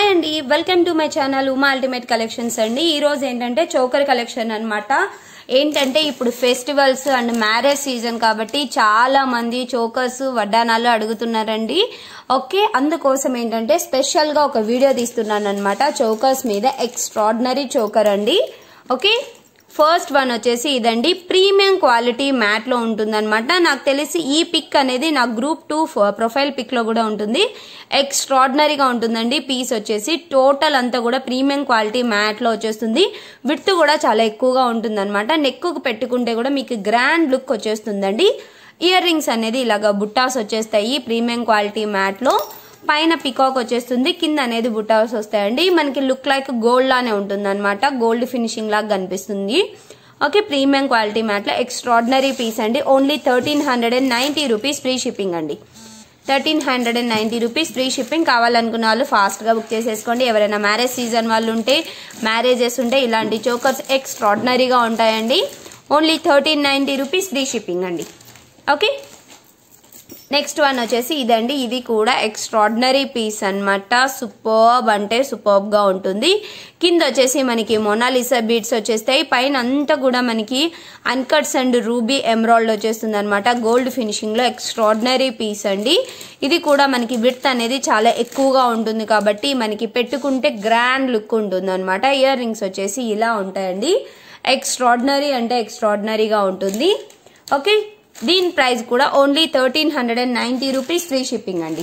అండి welcome to my channel Uma ultimate collections అండి ఈ రోజు ఏంటంటే చోకర్ కలెక్షన్ అన్నమాట ఏంటంటే ఇప్పుడు ఫెస్టివల్స్ అండ్ మ్యారేజ్ సీజన్ కాబట్టి చాలా మంది చోకర్స్ వడ్డానాలు అడుగుతున్నారండి ఓకే అందుకోసం ఏంటంటే స్పెషల్ గా ఒక వీడియో తీస్తున్నాను అనమాట చోకర్స్ మీద ఎక్స్ట్రాడినరీ చోకర్ అండి ఓకే ఫస్ట్ వన్ వచ్చేసి ఇదండి ప్రీమియం క్వాలిటీ మ్యాట్ లో ఉంటుందన్నమాట నాకు తెలిసి ఈ పిక్ అనేది నా గ్రూప్ టూ ప్రొఫైల్ పిక్ లో కూడా ఉంటుంది ఎక్స్ట్రాడినరీగా ఉంటుందండి పీస్ వచ్చేసి టోటల్ అంతా కూడా ప్రీమియం క్వాలిటీ మ్యాట్ లో వచ్చేస్తుంది విడ్త్ కూడా చాలా ఎక్కువగా ఉంటుంది అనమాట నెక్కు పెట్టుకుంటే కూడా మీకు గ్రాండ్ లుక్ వచ్చేస్తుందండి ఇయర్ రింగ్స్ అనేది ఇలాగ బుట్టాస్ వచ్చేస్తాయి ప్రీమియం క్వాలిటీ మ్యాట్ లో పైన పికాక్ వచ్చేస్తుంది కింద అనేది బుటాస్ వస్తాయండి మనకి లుక్ లైక్ గోల్డ్ లానే ఉంటుంది అనమాట గోల్డ్ ఫినిషింగ్ లాగా కనిపిస్తుంది ఓకే ప్రీమియం క్వాలిటీ మ్యాట్లో ఎక్స్ట్రాడినరీ పీస్ అండి only thirteen hundred and ninety rupees free shipping అండి thirteen hundred and ninety rupees free shipping కావాలనుకున్న వాళ్ళు ఫాస్ట్గా బుక్ చేసేసుకోండి ఎవరైనా మ్యారేజ్ సీజన్ వాళ్ళు ఉంటే మ్యారేజెస్ ఉంటే ఇలాంటి చోకర్స్ ఎక్స్ట్రాడినరీగా ఉంటాయండి only thirteen ninety rupees free shipping అండి ఓకే నెక్స్ట్ వన్ వచ్చేసి ఇదండి ఇది కూడా ఎక్స్ట్రాడినరీ పీస్ అనమాట సూపర్బ్ అంటే సూపర్బ్ గా ఉంటుంది కింద వచ్చేసి మనకి మొనాలిసా బీడ్స్ వచ్చేస్తాయి పైన అంతా కూడా మనకి అన్కట్స్ అండ్ రూబీ ఎమరాల్డ్ వచ్చేస్తుంది అనమాట గోల్డ్ ఫినిషింగ్ లో ఎక్స్ట్రాడినరీ పీస్ అండి ఇది కూడా మనకి విడ్త్ అనేది చాలా ఎక్కువగా ఉంటుంది కాబట్టి మనకి పెట్టుకుంటే గ్రాండ్ లుక్ ఉంటుంది అనమాట ఇయర్ రింగ్స్ వచ్చేసి ఇలా ఉంటాయండి ఎక్స్ట్రాడినరీ అంటే ఎక్స్ట్రాడినరీగా ఉంటుంది ఓకే దీని ప్రైస్ కూడా only thirteen hundred and ninety rupees free shipping అండి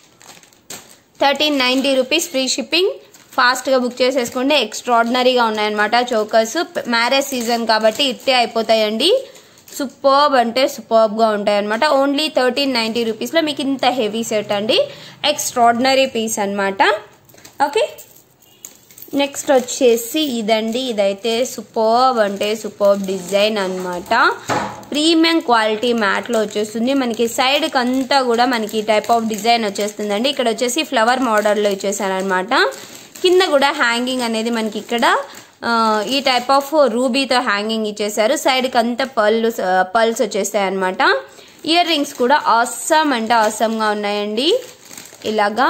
thirteen ninety rupees free shipping ఫాస్ట్గా బుక్ చేసేసుకోండి ఎక్స్ట్రాడినరీగా ఉన్నాయన్నమాట చోకర్స్ మ్యారేజ్ సీజన్ కాబట్టి ఇట్టే అయిపోతాయండి సూపర్బ్ అంటే సూపర్బ్గా ఉంటాయి అనమాట ఓన్లీ థర్టీన్ నైంటీ రూపీస్లో మీకు ఇంత హెవీ సెట్ అండి ఎక్స్ట్రాడినరీ పీస్ అనమాట ఓకే నెక్స్ట్ వచ్చేసి ఇదండి ఇదైతే సూపర్బ్ అంటే సూపర్బ్ డిజైన్ అనమాట ప్రీమియం క్వాలిటీ మ్యాట్లో వచ్చేస్తుంది మనకి సైడ్కి అంతా కూడా మనకి టైప్ ఆఫ్ డిజైన్ వచ్చేస్తుందండి ఇక్కడ వచ్చేసి ఫ్లవర్ మోడల్లో ఇచ్చేసాను అనమాట కింద కూడా హ్యాంగింగ్ అనేది మనకి ఇక్కడ ఈ టైప్ ఆఫ్ రూబీతో హ్యాంగింగ్ ఇచ్చేసారు సైడ్కి అంతా పళ్ళు పల్స్ వచ్చేస్తాయి అనమాట ఇయర్ రింగ్స్ కూడా ఆసమ్ అంటే ఆసమ్గా ఉన్నాయండి ఇలాగా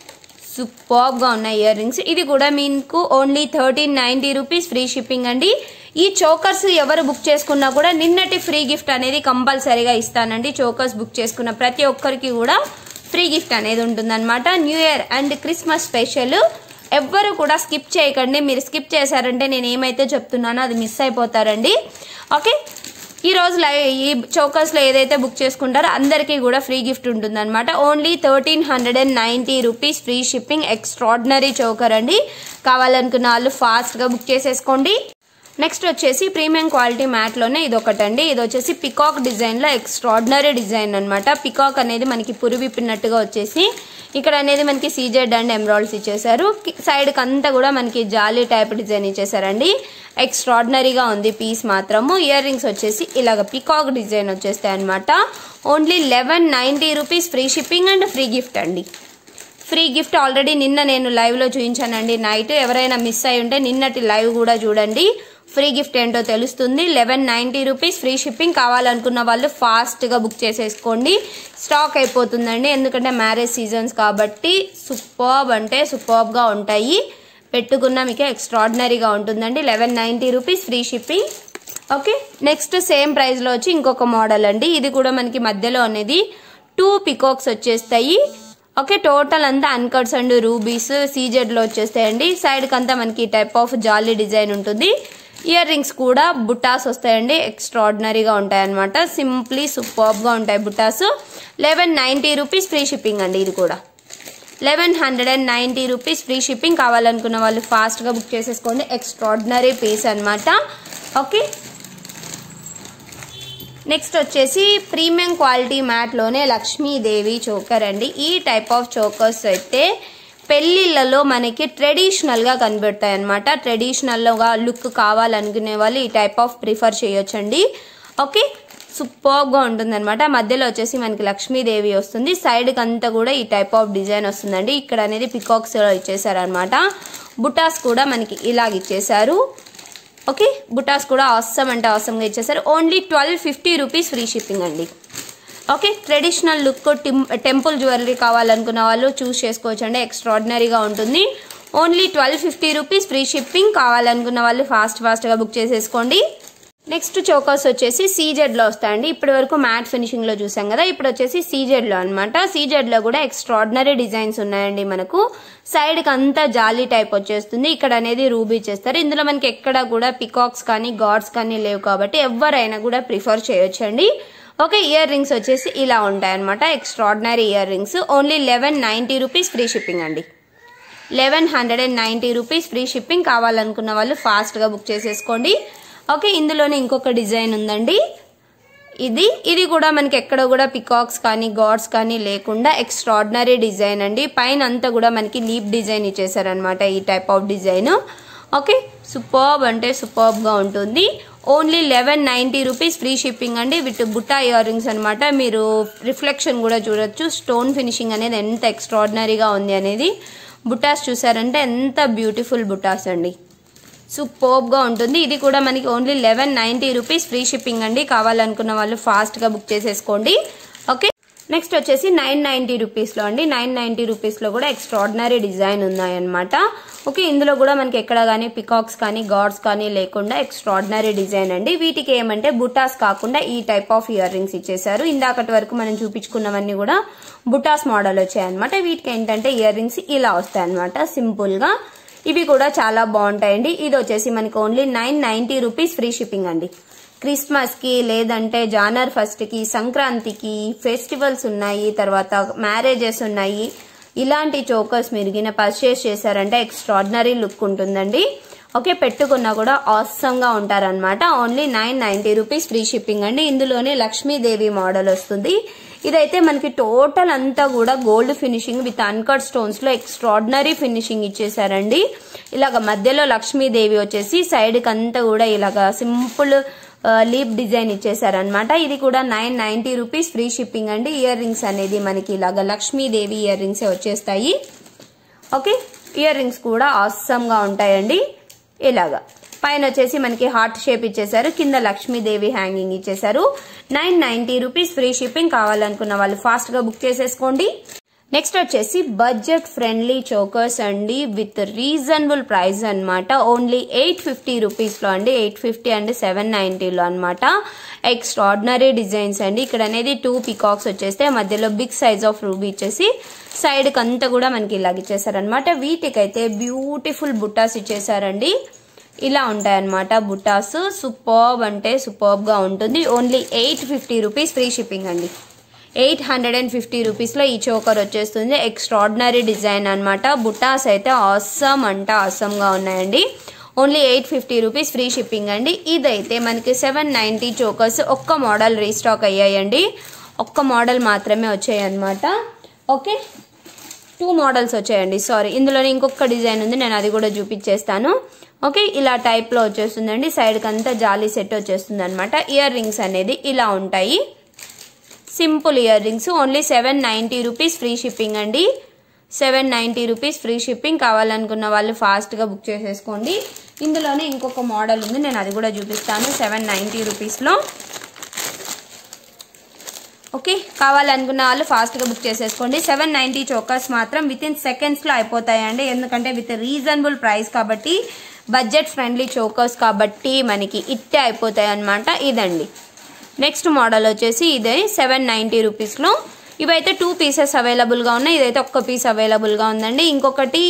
సూపర్గా ఉన్నాయి ఇయర్ రింగ్స్ ఇది కూడా మీకు only thirteen ninety rupees free shipping అండి ఈ చోకర్స్ ఎవరు బుక్ చేసుకున్నా కూడా నిన్నటి ఫ్రీ గిఫ్ట్ అనేది కంపల్సరీగా ఇస్తానండి చోకర్స్ బుక్ చేసుకున్న ప్రతి ఒక్కరికి కూడా ఫ్రీ గిఫ్ట్ అనేది ఉంటుందన్నమాట new year and Christmas special ఎవ్వరు కూడా స్కిప్ చేయకండి మీరు స్కిప్ చేశారంటే నేను ఏమైతే చెప్తున్నానో అది మిస్ అయిపోతారండి ఓకే ఈ రోజు లైవ్ ఈ చౌకర్స్ లో ఏదైతే బుక్ చేసుకుంటారో అందరికీ కూడా ఫ్రీ గిఫ్ట్ ఉంటుంది అనమాట only thirteen hundred and ninety rupees free shipping extraordinary choker అండి కావాలనుకున్న వాళ్ళు ఫాస్ట్ గా బుక్ చేసేసుకోండి నెక్స్ట్ వచ్చేసి ప్రీమియం క్వాలిటీ మ్యాట్లోనే ఇది ఒకటండి ఇది వచ్చేసి పికాక్ డిజైన్లో ఎక్స్ట్రాడినరీ డిజైన్ అనమాట పికాక్ అనేది మనకి పురివిప్పినట్టుగా వచ్చేసి ఇక్కడ అనేది మనకి సీజెడ్ అండ్ ఎమరాల్డ్స్ ఇచ్చేసారు సైడ్కి అంతా కూడా మనకి జాలీ టైప్ డిజైన్ ఇచ్చేసారండి ఎక్స్ట్రాడినరీగా ఉంది పీస్ మాత్రము ఇయర్ రింగ్స్ వచ్చేసి ఇలాగ పికాక్ డిజైన్ వచ్చేస్తాయి అనమాట only eleven ninety rupees free shipping and free gift అండి ఫ్రీ గిఫ్ట్ ఆల్రెడీ నిన్న నేను లైవ్లో చూపించానండి నైట్ ఎవరైనా మిస్ అయి ఉంటే నిన్నటి లైవ్ కూడా చూడండి ఫ్రీ గిఫ్ట్ ఏంటో తెలుస్తుంది eleven ninety rupees free shipping కావాలనుకున్న వాళ్ళు ఫాస్ట్గా బుక్ చేసేసుకోండి స్టాక్ అయిపోతుందండి ఎందుకంటే మ్యారేజ్ సీజన్స్ కాబట్టి సూపర్బ్ అంటే సూపర్బ్గా ఉంటాయి పెట్టుకున్న మీకు ఎక్స్ట్రాడినరీగా ఉంటుందండి eleven ninety rupees free shipping okay next same ప్రైస్లో వచ్చి ఇంకొక మోడల్ అండి ఇది కూడా మనకి మధ్యలో అనేది టూ పికాక్స్ వచ్చేస్తాయి ఓకే టోటల్ అంతా అన్కట్స్ అండ్ రూబీస్ సీజెడ్లో వచ్చేస్తాయండి సైడ్కి అంతా మనకి టైప్ ఆఫ్ జాలీ డిజైన్ ఉంటుంది ఇయర్ రింగ్స్ కూడా బుటాస్ వస్తాయండి ఎక్స్ట్రాడినరీగా ఉంటాయి అనమాట సింప్లీ సూపర్బ్గా ఉంటాయి బుటాస్ eleven ninety rupees free shipping అండి ఇది కూడా eleven hundred and ninety rupees free shipping కావాలనుకున్న వాళ్ళు ఫాస్ట్గా బుక్ చేసేసుకోండి ఎక్స్ట్రాడినరీ పీస్ అనమాట ఓకే నెక్స్ట్ వచ్చేసి ప్రీమియం క్వాలిటీ మ్యాట్లోనే లక్ష్మీదేవి చోకర్ అండి ఈ టైప్ ఆఫ్ చోకర్స్ అయితే పెళ్ళిళ్ళలో మనకి ట్రెడిషనల్గా కనబడతాయి అనమాట ట్రెడిషనల్గా లుక్ కావాలనుకునే వాళ్ళు ఈ టైప్ ఆఫ్ ప్రిఫర్ చేయొచ్చండి ఓకే సూపర్గా ఉంటుందన్నమాట మధ్యలో వచ్చేసి మనకి లక్ష్మీదేవి వస్తుంది సైడ్కి అంతా కూడా ఈ టైప్ ఆఫ్ డిజైన్ వస్తుందండి ఇక్కడ అనేది పికాక్స్ ఇచ్చేసారనమాట బుటాస్ కూడా మనకి ఇలాగ ఇచ్చేసారు ఓకే బుటాస్ కూడా అవసరం అంటే అవసరంగా ఇచ్చేసారు only twelve fifty rupees free shipping అండి okay traditional look temple jewellery కావాలనుకున్న వాళ్ళు చూస్ చేసుకోవచ్చు అండి ఎక్స్ట్రాడినరీగా ఉంటుంది only twelve fifty rupees free shipping కావాలనుకున్న వాళ్ళు ఫాస్ట్ ఫాస్ట్గా బుక్ చేసేసుకోండి నెక్స్ట్ చోకర్స్ వచ్చేసి సీజెడ్లో వస్తాయండి ఇప్పటి వరకు మ్యాట్ ఫినిషింగ్లో చూసాం కదా ఇప్పుడు వచ్చేసి సీజెడ్లో అనమాట సీజెడ్లో కూడా ఎక్స్ట్రాడినరీ డిజైన్స్ ఉన్నాయండి మనకు సైడ్కి అంతా జాలీ టైప్ వచ్చేస్తుంది ఇక్కడ అనేది రూబీ చేస్తారు ఇందులో మనకి ఎక్కడ కూడా పికాక్స్ కానీ గాడ్స్ కానీ లేవు కాబట్టి ఎవరైనా కూడా ప్రిఫర్ చేయొచ్చండి ఓకే ఇయర్ రింగ్స్ వచ్చేసి ఇలా ఉంటాయన్నమాట extraordinary earrings only eleven ninety rupees free shipping అండి eleven hundred and ninety rupees free shipping కావాలనుకున్న వాళ్ళు ఫాస్ట్గా బుక్ చేసేసుకోండి ఓకే ఇందులోనే ఇంకొక డిజైన్ ఉందండి ఇది ఇది కూడా మనకి ఎక్కడ కూడా పికాక్స్ కానీ గాడ్స్ కానీ లేకుండా ఎక్స్ట్రాడినరీ డిజైన్ అండి పైన అంతా కూడా మనకి లీప్ డిజైన్ ఇచ్చేసారనమాట ఈ type of design okay superb అంటే సూపర్బ్గా ఉంటుంది only eleven ninety rupees free shipping అండి విత్ బుట్టా ఇయర్ రింగ్స్ అనమాట మీరు రిఫ్లెక్షన్ కూడా చూడొచ్చు స్టోన్ ఫినిషింగ్ అనేది ఎంత ఎక్స్ట్రాడినరీగా ఉంది అనేది బుటాస్ చూసారంటే ఎంత బ్యూటిఫుల్ బుటాస్ అండి సూపర్బ్గా ఉంటుంది ఇది కూడా మనకి only eleven ninety rupees free shipping అండి కావాలనుకున్న వాళ్ళు ఫాస్ట్గా బుక్ చేసేసుకోండి ఓకే నెక్స్ట్ వచ్చేసి నైన్ నైంటీ రూపీస్లో అండి నైన్ నైంటీ రూపీస్లో కూడా ఎక్స్ట్రాడినరీ డిజైన్ ఉన్నాయన్నమాట ఓకే ఇందులో కూడా మనకి ఎక్కడ కానీ పికాక్స్ కానీ గాడ్స్ కానీ లేకుండా ఎక్స్ట్రాడినరీ డిజైన్ అండి వీటికి ఏమంటే బుటాస్ కాకుండా ఈ టైప్ ఆఫ్ ఇయర్ రింగ్స్ ఇచ్చేసారు ఇందాకటి వరకు మనం చూపించుకున్నవన్నీ కూడా బుటాస్ మోడల్ వచ్చాయన్నమాట వీటికి ఏంటంటే ఇయర్ రింగ్స్ ఇలా వస్తాయన్నమాట సింపుల్గా ఇవి కూడా చాలా బాగుంటాయండి ఇది వచ్చేసి మనకి only nine ninety rupees free shipping అండి క్రిస్మస్ కి లేదంటే జానర్ ఫస్ట్ కి సంక్రాంతికి ఫెస్టివల్స్ ఉన్నాయి తర్వాత మ్యారేజెస్ ఉన్నాయి ఇలాంటి చోకర్స్ మీరు పర్చేస్ చేశారంటే ఎక్స్ట్రాడినరీ లుక్ ఉంటుందండి ఓకే పెట్టుకున్నా కూడా ఆసమ్ గా ఉంటారనమాట only nine ninety rupees free shipping అండి ఇందులోనే లక్ష్మీదేవి మోడల్ వస్తుంది ఇదైతే మనకి టోటల్ అంతా కూడా gold finishing with uncut stones లో ఎక్స్ట్రాడినరీ ఫినిషింగ్ ఇచ్చేసారండి ఇలాగ మధ్యలో లక్ష్మీదేవి వచ్చేసి సైడ్ కి అంతా కూడా ఇలాగ సింపుల్ లీప్ డిజైన్ ఇచ్చేసారనమాట ఇది కూడా nine ninety rupees free shipping అండి ఇయర్ రింగ్స్ అనేది మనకి ఇలాగ లక్ష్మీదేవి ఇయర్ రింగ్స్ వచ్చేస్తాయి ఓకే ఇయర్ రింగ్స్ కూడా ఆసమ్ గా ఉంటాయండి ఇలాగా పైన వచ్చేసి మనకి హార్ట్ షేప్ ఇచ్చేసారు కింద లక్ష్మీదేవి హ్యాంగింగ్ ఇచ్చేసారు nine ninety rupees free shipping కావాలనుకున్న వాళ్ళు ఫాస్ట్ గా బుక్ చేసేసుకోండి నెక్స్ట్ వచ్చేసి బడ్జెట్ ఫ్రెండ్లీ చోకర్స్ అండి విత్ రీజనబుల్ ప్రైస్ అన్నమాట ఓన్లీ ఎయిట్ ఫిఫ్టీ రూపీస్లో అండి ఎయిట్ ఫిఫ్టీ అండ్ సెవెన్ నైంటీలో అనమాట ఎక్స్ట్రాడినరీ డిజైన్స్ అండి ఇక్కడ అనేది టూ పికాక్స్ వచ్చేస్తే మధ్యలో బిగ్ సైజ్ ఆఫ్ రూబీ ఇచ్చేసి సైడ్కి అంతా కూడా మనకి ఇలాగ ఇచ్చేసారనమాట వీటికైతే బ్యూటిఫుల్ బుట్టాస్ ఇచ్చేసారండి ఇలా ఉంటాయన్నమాట బుటాస్ సూపర్బ్ అంటే సూపర్బ్గా ఉంటుంది only eight fifty rupees free shipping అండి ఎయిట్ హండ్రెడ్ అండ్ ఫిఫ్టీ రూపీస్లో ఈ చోకర్ వచ్చేస్తుంది ఎక్స్ట్రాడినరీ డిజైన్ అనమాట బుటాస్ అయితే ఆసమ్ అంటే ఆసమ్గా ఉన్నాయండి only eight fifty rupees free shipping అండి ఇదైతే మనకి సెవెన్ నైంటీ చోకర్స్ ఒక్క మోడల్ రీస్టాక్ అయ్యాయండి ఒక్క మోడల్ మాత్రమే వచ్చాయి అనమాట ఓకే టూ మోడల్స్ వచ్చాయండి సారీ ఇందులోనే ఇంకొక డిజైన్ ఉంది నేను అది కూడా చూపించేస్తాను ఓకే ఇలా టైప్లో వచ్చేస్తుందండి సైడ్కి అంతా జాలీ సెట్ వచ్చేస్తుంది అనమాట ఇయర్ రింగ్స్ అనేది ఇలా ఉంటాయి simple earrings only seven ninety rupees free shipping అండి seven ninety rupees free shipping కావాలనుకున్న వాళ్ళు ఫాస్ట్గా బుక్ చేసేసుకోండి ఇందులోనే ఇంకొక మోడల్ ఉంది నేను అది కూడా చూపిస్తాను సెవెన్ నైంటీ రూపీస్లో ఓకే కావాలనుకున్న వాళ్ళు ఫాస్ట్గా బుక్ చేసేసుకోండి సెవెన్ నైంటీ చోకర్స్ మాత్రం విత్ ఇన్ సెకండ్స్లో అయిపోతాయండి ఎందుకంటే విత్ రీజనబుల్ ప్రైస్ కాబట్టి బడ్జెట్ ఫ్రెండ్లీ చోకర్స్ కాబట్టి మనకి ఇట్టే అయిపోతాయి అనమాట ఇదండి నెక్స్ట్ మోడల్ వచ్చేసి ఇదే సెవెన్ నైంటీ రూపీస్లో ఇవైతే టూ పీసెస్ అవైలబుల్గా ఉన్నాయి ఇదైతే ఒక్క పీస్ అవైలబుల్గా ఉందండి ఇంకొకటి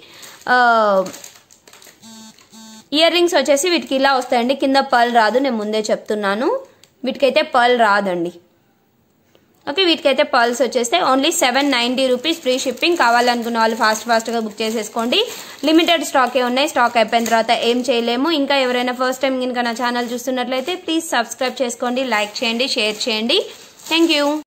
ఇయర్ రింగ్స్ వచ్చేసి వీటికి ఇలా వస్తాయండి కింద పర్ల్ రాదు నేను ముందే చెప్తున్నాను వీటికైతే పర్ల్ రాదండి ఓకే వీటికైతే పర్ల్స్ వచ్చేస్తే only seven ninety rupees free shipping కావాలనుకున్న వాళ్ళు ఫాస్ట్ ఫాస్ట్గా బుక్ చేసేసుకోండి లిమిటెడ్ స్టాకే ఉన్నాయి స్టాక్ అయిపోయిన తర్వాత ఏం చేయలేము ఇంకా ఎవరైనా ఫస్ట్ టైం కనుక నా ఛానల్ చూస్తున్నట్లయితే ప్లీజ్ సబ్స్క్రైబ్ చేసుకోండి లైక్ చేయండి షేర్ చేయండి థ్యాంక్ యూ